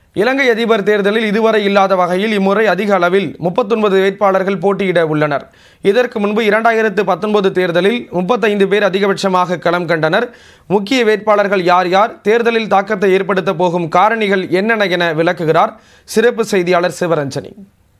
இலங்கை அதிபர் தேர்தலில் இதுவரை இல்லாத வகையில் இம்முறை அதிக அளவில் முப்பத்தொன்பது வேட்பாளர்கள் போட்டியிட உள்ளனர் இதற்கு முன்பு இரண்டாயிரத்து பத்தொன்பது தேர்தலில் முப்பத்தைந்து பேர் அதிகபட்சமாக களம் கண்டனர் முக்கிய வேட்பாளர்கள் யார் யார் தேர்தலில் தாக்கத்தை ஏற்படுத்த போகும் காரணிகள் என்னென்ன என விளக்குகிறார் சிறப்பு செய்தியாளர் சிவரஞ்சனி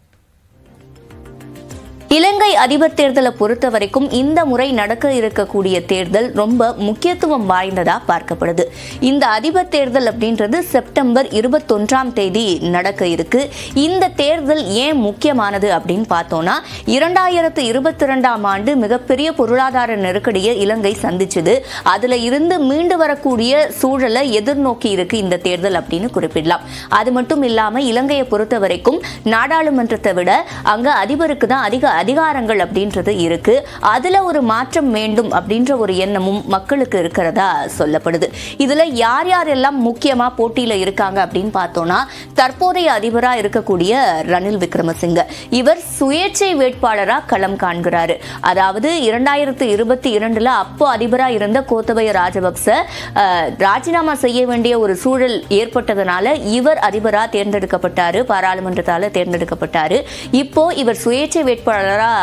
இலங்கை அதிபர் தேர்தலை பொறுத்த வரைக்கும் இந்த முறை நடக்க இருக்கக்கூடிய தேர்தல் ரொம்ப முக்கியத்துவம் வாய்ந்ததா பார்க்கப்படுது இந்த அதிபர் தேர்தல் அப்படின்றது செப்டம்பர் இருபத்தொன்றாம் தேதி நடக்க இருக்கு இந்த தேர்தல் ஏன் முக்கியமானது அப்படின்னு பார்த்தோம்னா இரண்டாயிரத்து இருபத்தி ரெண்டாம் ஆண்டு மிகப்பெரிய பொருளாதார நெருக்கடியை இலங்கை சந்திச்சது அதுல இருந்து மீண்டு வரக்கூடிய சூழலை எதிர்நோக்கி இருக்கு இந்த தேர்தல் அப்படின்னு குறிப்பிடலாம் அது மட்டும் இல்லாம இலங்கையை பொறுத்த வரைக்கும் நாடாளுமன்றத்தை விட அங்க அதிபருக்கு தான் அதிக அதிகாரங்கள் அப்படின்றது இருக்கு அதுல ஒரு மாற்றம் வேண்டும் அப்படின்ற ஒரு எண்ணமும் மக்களுக்கு இருக்கிறதா சொல்லப்படுது இதுல யார் யாரெல்லாம் முக்கியமா போட்டியில இருக்காங்க அப்படின்னு பார்த்தோம்னா தற்போதைய அதிபரா இருக்கக்கூடிய ரணில் விக்ரமசிங்க இவர் சுயேட்சை வேட்பாளரா களம் காண்கிறாரு அதாவது இரண்டாயிரத்து இருபத்தி இரண்டுல அப்போ அதிபரா இருந்த கோத்தபய ராஜபக்ச அஹ், ராஜினாமா செய்ய வேண்டிய ஒரு சூழல் ஏற்பட்டதனால இவர் அதிபரா தேர்ந்தெடுக்கப்பட்டாரு பாராளுமன்றத்தால தேர்ந்தெடுக்கப்பட்டாரு இப்போ இவர் சுயேட்சை வேட்பாளரா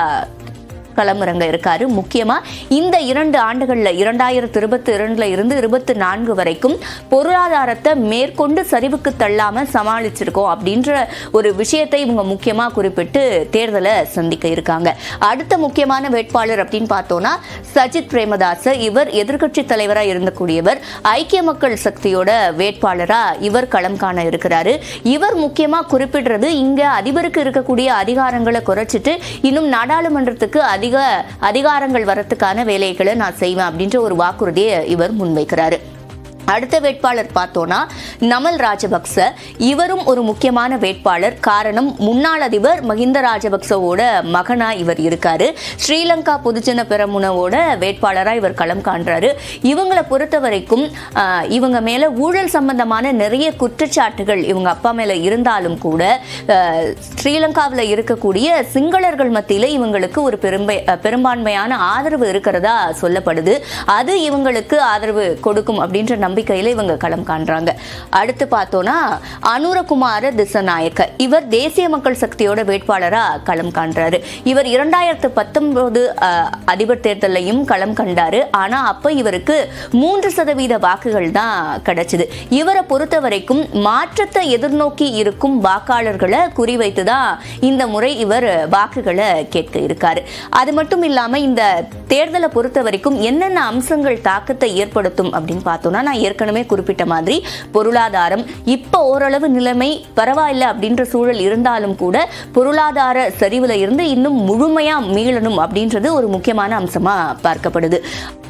களமிறங்க இருக்காரு முக்கியமா இந்த இரண்டு ஆண்டுகள்ல இரண்டாயிரத்தி இருபத்தி இரண்டுல இருந்து இருபத்தி நான்கு வரைக்கும் பொருளாதாரத்தை மேற்கொண்டு சரிவுக்கு தள்ளாம சமாளிச்சிருக்கோம் அப்படின்ற ஒரு விஷயத்தை இவங்க முக்கியமா குறிப்பிட்டு தேர்தலை சந்திக்க இருக்காங்க அடுத்த முக்கியமான வேட்பாளர் அப்படின்னு பார்த்தோம்னா சஜித் பிரேமதாச இவர் எதிர்க்கட்சி தலைவரா இருந்தக்கூடியவர் ஐக்கிய மக்கள் சக்தியோட வேட்பாளரா இவர் களம் காண இருக்கிறாரு இவர் முக்கியமா குறிப்பிடுறது இங்க அதிபருக்கு இருக்கக்கூடிய அதிகாரங்களை குறைச்சிட்டு இன்னும் நாடாளுமன்றத்துக்கு அதிக அதிகாரங்கள் வரத்துக்கான வேலைகளை நான் செய்வேன் அப்படின்ற ஒரு வாக்குறுதியை இவர் முன்வைக்கிறாரு அடுத்த வேட்பாளர் பார்த்தோம்னா நமல் ராஜபக்ச இவரும் ஒரு முக்கியமான வேட்பாளர் காரணம் முன்னாள் அதிபர் மஹிந்த ராஜபக்சவோட மகனா இவர் இருக்காரு ஸ்ரீலங்கா பொதுஜன பெரமுனவோட வேட்பாளரா இவர் களம் காண்றாரு இவங்களை பொறுத்த வரைக்கும் ஆஹ், இவங்க மேல ஊழல் சம்பந்தமான நிறைய குற்றச்சாட்டுகள் இவங்க அப்பா மேல இருந்தாலும் கூட ஆஹ், ஸ்ரீலங்காவில் இருக்கக்கூடிய சிங்களர்கள் மத்தியில இவங்களுக்கு ஒரு பெரும்பை அஹ், பெரும்பான்மையான ஆதரவு இருக்கிறதா சொல்லப்படுது அது இவங்களுக்கு ஆதரவு கொடுக்கும் அப்படின்ற நம்பிக்கையில இவங்க களம் காண்றாங்க அடுத்து பார்த்தோம்னா அனுரகுமார திசநாயக்க இவர் தேசிய மக்கள் சக்தியோட வேட்பாளரா களம் காண்றாரு இவர் இரண்டாயிரத்து பத்தொன்பது அதிபர் தேர்தலையும் களம் கண்டாரு ஆனா அப்ப இவருக்கு மூன்று சதவீத வாக்குகள் தான் கிடைச்சது இவரை பொறுத்த வரைக்கும் மாற்றத்தை எதிர்நோக்கி இருக்கும் வாக்காளர்களை குறிவைத்து தான் இந்த முறை இவர் வாக்குகளை கேட்க இருக்காரு அது மட்டும் இல்லாம இந்த தேர்தலை பொறுத்த வரைக்கும் என்னென்ன அம்சங்கள் தாக்கத்தை ஏற்படுத்தும் அப்படின்னு பார்த்தோம்னா நான் ஏற்கனவே குறிப்பிட்ட மாதிரி பொருளாதாரம் இப்போ ஓரளவு நிலைமை பரவாயில்லை அப்படின்ற சூழல் இருந்தாலும் கூட பொருளாதார சரிவுல இருந்து இன்னும் முழுமையா மீளணும் அப்படின்றது ஒரு முக்கியமான அம்சமா பார்க்கப்படுது